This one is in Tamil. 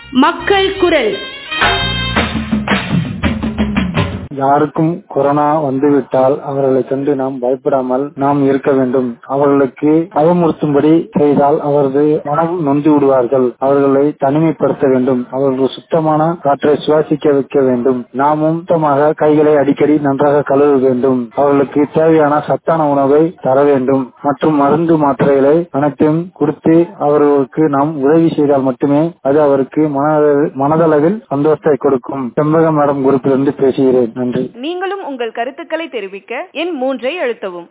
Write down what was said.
மக்கள் குரல் யாருக்கும் கொரோனா வந்துவிட்டால் அவர்களை கண்டு நாம் பயப்படாமல் நாம் இருக்க வேண்டும் அவர்களுக்கு பயமுறுத்தும்படி செய்தால் அவரது மனம் நொந்து விடுவார்கள் அவர்களை தனிமைப்படுத்த வேண்டும் அவர்கள் சுத்தமான காற்றை சுவாசிக்க வைக்க வேண்டும் நாமும் சுத்தமாக கைகளை அடிக்கடி நன்றாக கழுவ வேண்டும் அவர்களுக்கு தேவையான சத்தான உணவை தர வேண்டும் மற்றும் மருந்து மாத்திரைகளை அனைத்தையும் கொடுத்து அவர்களுக்கு நாம் உதவி செய்தால் மட்டுமே அது அவருக்கு மனதளவில் மனதளவில் சந்தோஷத்தை கொடுக்கும் செம்பகம் மேடம் குரூப்பிலிருந்து பேசுகிறேன் நன்றி நீங்களும் உங்கள் கருத்துக்களை தெரிவிக்க எண் மூன்றை அழுத்தவும்